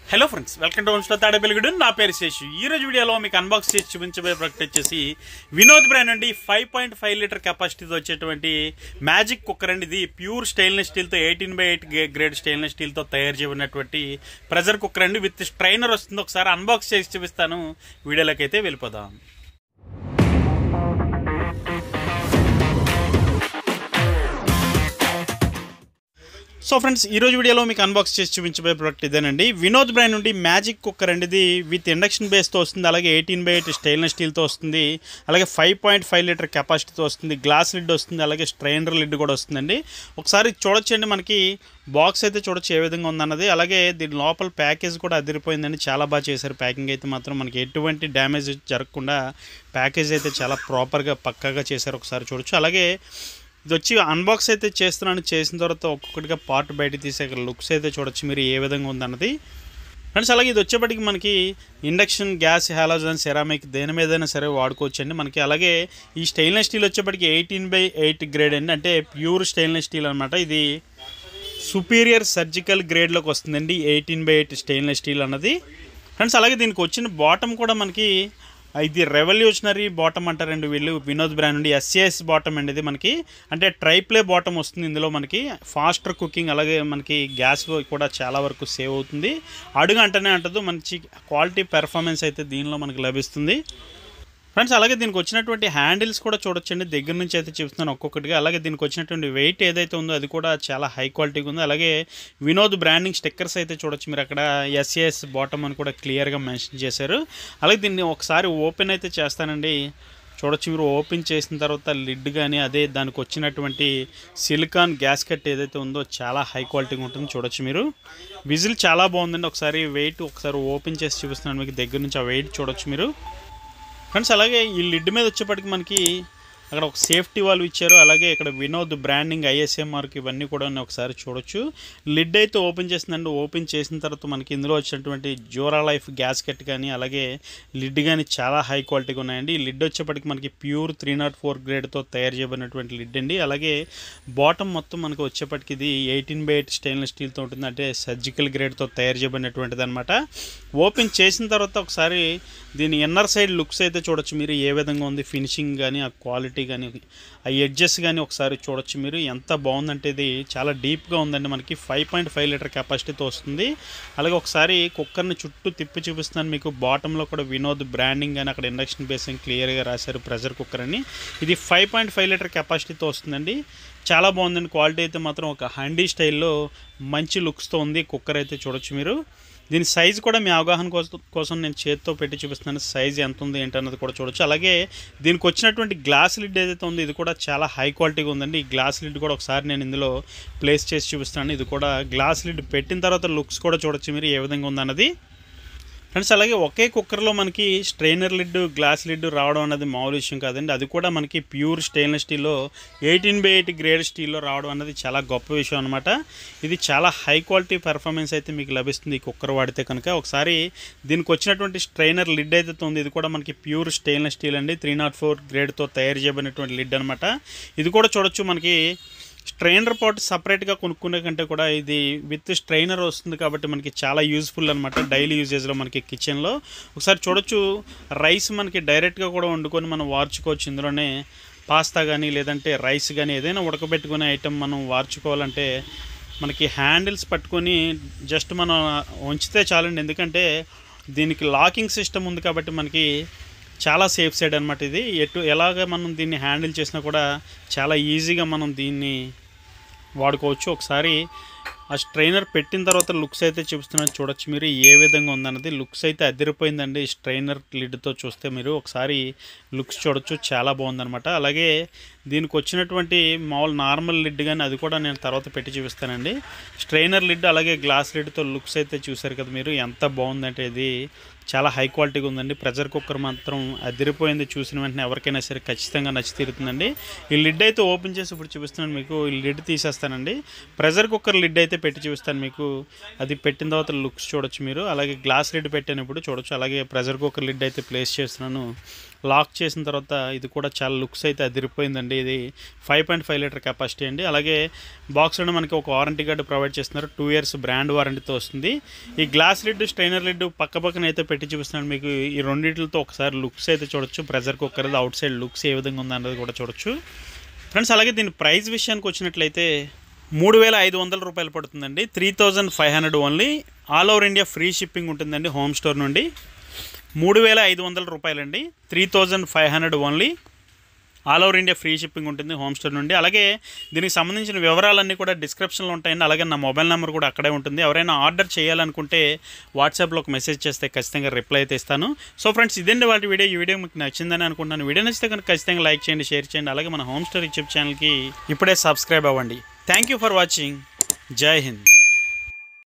hello friends welcome to వన్స్లో తాడేపల్లిగూడు నా పేరు శేషు ఈ రోజు వీడియోలో మీకు అన్బాక్స్ చేసి చూపించబోయే ప్రొడక్ట్ వచ్చేసి వినోద్ బ్రాండ్ అండి ఫైవ్ పాయింట్ ఫైవ్ లీటర్ కెపాసిటీతో వచ్చేటువంటి మ్యాజిక్ కుక్కర్ అండి ఇది ప్యూర్ స్టెయిన్లెస్ స్టీల్తో eighteen by eight grade stainless స్టీల్తో తయారు చేయబడినటువంటి ప్రెజర్ కుక్కర్ అండి విత్ స్ట్రైనర్ వస్తుంది ఒకసారి అన్బాక్స్ చేసి చూపిస్తాను వీడియోలోకి అయితే వెళ్ళిపోదాం సో ఫ్రెండ్స్ ఈ రోజు వీడియోలో మీకు అన్బాక్స్ చేసి చూపించబోయే ప్రోడక్ట్ ఇదేనండి వినోద్ బ్రాండ్ నుండి మ్యాజిక్ కుక్కర్ అండి ఇది విత్ ఇండక్షన్ బేస్తో వస్తుంది అలాగే ఎయిటీన్ బై ఎయిట్ స్టెయిన్లెస్ స్టీల్తో వస్తుంది అలాగే ఫైవ్ పాయింట్ ఫైవ్ లీటర్ కెపాసిటీతో వస్తుంది గ్లాస్ లిడ్ వస్తుంది అలాగే స్ట్రైనర్ లిడ్ కూడా వస్తుందండి ఒకసారి చూడొచ్చండి మనకి బాక్స్ అయితే చూడొచ్చు ఏ విధంగా ఉందన్నది అలాగే దీని లోపల ప్యాకేజ్ కూడా అదిరిపోయిందండి చాలా బాగా చేశారు ప్యాకింగ్ అయితే మాత్రం మనకి ఎటువంటి డ్యామేజ్ జరగకుండా ప్యాకేజ్ అయితే చాలా ప్రాపర్గా పక్కాగా చేశారు ఒకసారి చూడొచ్చు అలాగే ఇది వచ్చి అన్బాక్స్ అయితే చేస్తున్నాను చేసిన తర్వాత ఒక్కొక్కటిగా పార్ట్ బయట తీసే లుక్స్ అయితే చూడొచ్చు మీరు ఏ విధంగా ఉందన్నది ఫ్రెండ్స్ అలాగే ఇది వచ్చేప్పటికి మనకి ఇండక్షన్ గ్యాస్ హాలోజన్ సెరామిక్ దేని మీదైనా సరే వాడుకోవచ్చు అండి మనకి అలాగే ఈ స్టెయిన్లెస్ స్టీల్ వచ్చేప్పటికి ఎయిటీన్ బై ఎయిట్ గ్రేడ్ అండి అంటే ప్యూర్ స్టెయిన్లెస్ స్టీల్ అనమాట ఇది సుపీరియర్ సర్జికల్ గ్రేడ్లోకి వస్తుందండి eighteen by eight stainless steel అన్నది ఫ్రెండ్స్ అలాగే దీనికి వచ్చిన బాటమ్ కూడా మనకి ఇది రెవల్యూషనరీ బాటమ్ అంటారండి వీళ్ళు వినోద్ బ్రాండ్ నుండి ఎస్ఏఎస్ బాటమ్ అండి ఇది మనకి అంటే ట్రైప్లే బాటమ్ వస్తుంది ఇందులో మనకి ఫాస్టర్ కుకింగ్ అలాగే మనకి గ్యాస్ కూడా చాలా వరకు సేవ్ అవుతుంది అడుగు అంటనే అంటదు మంచి క్వాలిటీ పెర్ఫార్మెన్స్ అయితే దీనిలో మనకి లభిస్తుంది ఫ్రెండ్స్ అలాగే దీనికి వచ్చినటువంటి హ్యాండిల్స్ కూడా చూడొచ్చండి దగ్గర నుంచి అయితే చూస్తున్నాను ఒక్కొక్కటిగా అలాగే దీనికి వచ్చినటువంటి వెయిట్ ఏదైతే ఉందో అది కూడా చాలా హై క్వాలిటీగా ఉంది అలాగే వినోద్ బ్రాండింగ్ స్టిక్కర్స్ అయితే చూడొచ్చు మీరు అక్కడ ఎస్ఏఎస్ బాటమ్ అని కూడా క్లియర్గా మెన్షన్ చేశారు అలాగే దీన్ని ఒకసారి ఓపెన్ అయితే చేస్తానండి చూడొచ్చు మీరు ఓపెన్ చేసిన తర్వాత లిడ్ కానీ అదే దానికి వచ్చినటువంటి సిలికాన్ గ్యాస్ కట్ ఏదైతే ఉందో చాలా హై క్వాలిటీగా ఉంటుంది చూడొచ్చు మీరు విజిల్ చాలా బాగుందండి ఒకసారి వెయిట్ ఒకసారి ఓపెన్ చేసి చూపిస్తున్నాను మీకు దగ్గర నుంచి ఆ వెయిట్ చూడొచ్చు మీరు ఫ్రెండ్స్ అలాగే ఈ లిడ్ మీద వచ్చేప్పటికి మనకి అక్కడ ఒక సేఫ్టీ వాల్వ్ ఇచ్చారు అలాగే ఇక్కడ వినోద్ బ్రాండింగ్ ఐఎస్ఎంఆర్కి ఇవన్నీ కూడా ఒకసారి చూడొచ్చు లిడ్ అయితే ఓపెన్ చేసిందండి ఓపెన్ చేసిన తర్వాత మనకి ఇందులో వచ్చినటువంటి జోరా లైఫ్ గ్యాస్ కట్ కానీ అలాగే లిడ్ కానీ చాలా హై క్వాలిటీగా ఉన్నాయండి ఈ లిడ్ వచ్చేప్పటికి మనకి ప్యూర్ త్రీ నాట్ ఫోర్ గ్రేడ్తో తయారు చేయబడినటువంటి లిడ్ అండి అలాగే బాటమ్ మొత్తం మనకి వచ్చేప్పటికి ఇది ఎయిటీన్ బై ఎయిట్ స్టెయిన్లెస్ స్టీల్తో ఉంటుంది అంటే సర్జికల్ గ్రేడ్తో తయారు చేయబడినటువంటిది అనమాట ఓపెన్ చేసిన తర్వాత ఒకసారి దీని ఇన్నర్ సైడ్ లుక్స్ అయితే చూడొచ్చు మీరు ఏ విధంగా ఉంది ఫినిషింగ్ కానీ ఆ క్వాలిటీ కానీ ఆ ఎడ్జెస్ కానీ ఒకసారి చూడొచ్చు మీరు ఎంత బాగుందంటే ఇది చాలా డీప్గా ఉందండి మనకి ఫైవ్ పాయింట్ ఫైవ్ లీటర్ కెపాసిటీతో వస్తుంది అలాగే ఒకసారి కుక్కర్ని చుట్టూ తిప్పి చూపిస్తున్నాను మీకు బాటంలో కూడా వినోద్ బ్రాండింగ్ కానీ అక్కడ ఇండక్షన్ బేసింగ్ క్లియర్గా రాశారు ప్రెషర్ కుక్కర్ అని ఇది ఫైవ్ పాయింట్ ఫైవ్ లీటర్ కెపాసిటీతో వస్తుందండి చాలా బాగుందండి క్వాలిటీ అయితే మాత్రం ఒక హండీ స్టైల్లో మంచి లుక్స్తో ఉంది కుక్కర్ అయితే చూడొచ్చు మీరు దీని సైజ్ కూడా మీ అవగాహన కోసం కోసం నేను చేతితో పెట్టి చూపిస్తున్నాను సైజ్ ఎంత ఉంది ఏంటన్నది కూడా చూడొచ్చు అలాగే దీనికి వచ్చినటువంటి గ్లాస్ లిడ్ ఏదైతే ఉందో ఇది కూడా చాలా హై క్వాలిటీగా ఉందండి ఈ గ్లాస్ లిడ్ కూడా ఒకసారి నేను ఇందులో ప్లేస్ చేసి చూపిస్తాను ఇది కూడా గ్లాస్ లిడ్ పెట్టిన తర్వాత లుక్స్ కూడా చూడొచ్చు మీరు ఏ విధంగా ఉందన్నది ఫ్రెండ్స్ అలాగే ఒకే కుక్కర్లో మనకి స్ట్రైనర్ లిడ్ గ్లాస్ లిడ్ రావడం అనేది మామూలు విషయం కాదండి అది కూడా మనకి ప్యూర్ స్టెయిన్లెస్ స్టీల్లో ఎయిటీన్ బై ఎయిట్ గ్రేడ్ స్టీల్లో రావడం అనేది చాలా గొప్ప విషయం అనమాట ఇది చాలా హై క్వాలిటీ పెర్ఫార్మెన్స్ అయితే మీకు లభిస్తుంది ఈ కుక్కర్ వాడితే కనుక ఒకసారి దీనికి వచ్చినటువంటి స్ట్రైనర్ లిడ్ అయితే ఉంది ఇది కూడా మనకి ప్యూర్ స్టెయిన్లెస్ స్టీల్ అండి త్రీ నాట్ ఫోర్ గ్రేడ్తో తయారు చేయబడినటువంటి లిడ్ అనమాట ఇది కూడా చూడొచ్చు మనకి స్ట్రైనర్ పాట్ సపరేట్గా కొనుక్కునే కంటే కూడా ఇది విత్ స్ట్రైనర్ వస్తుంది కాబట్టి మనకి చాలా యూజ్ఫుల్ అనమాట డైలీ యూజేజ్లో మనకి కిచెన్లో ఒకసారి చూడొచ్చు రైస్ మనకి డైరెక్ట్గా కూడా వండుకొని మనం వార్చుకోవచ్చు ఇందులోనే పాస్తా కానీ లేదంటే రైస్ కానీ ఏదైనా ఉడకబెట్టుకునే ఐటెం మనం వార్చుకోవాలంటే మనకి హ్యాండిల్స్ పట్టుకొని జస్ట్ మనం ఉంచితే చాలండి ఎందుకంటే దీనికి లాకింగ్ సిస్టమ్ ఉంది కాబట్టి మనకి చాలా సేఫ్ సైడ్ అనమాట ఇది ఎటు ఎలాగ మనం దీన్ని హ్యాండిల్ చేసినా కూడా చాలా ఈజీగా మనం దీన్ని వాడుకోవచ్చు ఒకసారి ఆ స్ట్రైనర్ పెట్టిన తర్వాత లుక్స్ అయితే చూపిస్తున్నాను చూడొచ్చు మీరు ఏ విధంగా ఉందన్నది లుక్స్ అయితే అదిరిపోయిందండి స్ట్రైనర్ లిడ్తో చూస్తే మీరు ఒకసారి లుక్స్ చూడొచ్చు చాలా బాగుందనమాట అలాగే దీనికి వచ్చినటువంటి మామూలు నార్మల్ లిడ్ కానీ అది కూడా నేను తర్వాత పెట్టి చూపిస్తానండి స్ట్రైనర్ లిడ్ అలాగే గ్లాస్ లిడ్తో లుక్స్ అయితే చూసారు కదా మీరు ఎంత బాగుందంటే ఇది చాలా హై క్వాలిటీగా ఉందండి ప్రెషర్ కుక్కర్ మాత్రం అదిరిపోయింది చూసిన వెంటనే ఎవరికైనా సరే ఖచ్చితంగా నచ్చి తీరుతుందండి ఈ లిడ్ అయితే ఓపెన్ చేసి ఇప్పుడు చూపిస్తున్నాను మీకు ఈ లిడ్ తీసేస్తానండి ప్రెషర్ కుక్కర్ లిడ్ అయితే పెట్టి చూపిస్తాను మీకు అది పెట్టిన తర్వాత లుక్స్ చూడొచ్చు మీరు అలాగే గ్లాస్ లిడ్ పెట్టినప్పుడు చూడొచ్చు అలాగే ప్రెషర్ కుక్కర్ లిడ్ అయితే ప్లేస్ చేస్తున్నాను లాక్ చేసిన తర్వాత ఇది కూడా చాలా లుక్స్ అయితే అదిరిపోయిందండి ఇది five point five litre capacity అండి అలాగే బాక్స్లో మనకి ఒక వారంటీ కార్డు ప్రొవైడ్ చేస్తున్నారు టూ ఇయర్స్ బ్రాండ్ వారంటీతో వస్తుంది ఈ గ్లాస్ లిడ్ స్ట్రైనర్ లిడ్ పక్క పక్కన అయితే పెట్టి చూపిస్తున్నాను మీకు ఈ రెండింటితో ఒకసారి లుక్స్ అయితే చూడొచ్చు pressure cooker outside looks ఏ విధంగా ఉందన్నది కూడా చూడొచ్చు ఫ్రెండ్స్ అలాగే దీని ప్రైస్ విషయానికి వచ్చినట్లయితే మూడు వేల ఐదు వందల రూపాయలు పడుతుందండి three thousand five hundred only all over India free shipping ఉంటుందండి హోమ్ స్టోర్ నుండి మూడు వేల ఐదు వందల రూపాయలండి three thousand five hundred only all over India free shipping ఉంటుంది హోమ్ స్టోర్ నుండి అలాగే దీనికి సంబంధించిన వివరాలన్నీ కూడా డిస్క్రిప్షన్లో ఉంటాయండి అలాగే నా మొబైల్ నెంబర్ కూడా అక్కడే ఉంటుంది ఎవరైనా ఆర్డర్ చేయాలనుకుంటే వాట్సాప్లో ఒక మెసేజ్ చేస్తే ఖచ్చితంగా రిప్లై అయితే ఇస్తాను సో ఫ్రెండ్స్ ఇదండి వాటి వీడియో ఈ వీడియో మీకు నచ్చిందని అనుకుంటున్నాను వీడియో నచ్చితే కనుక ఖచ్చితంగా లైక్ చేయండి షేర్ చేయండి అలాగే మన హోమ్ స్టోర్ యూట్యూబ్ ఛానల్కి ఇప్పుడే సబ్స్క్రైబ్ అవ్వండి థ్యాంక్ యూ ఫర్ వాచింగ్ జై హింద్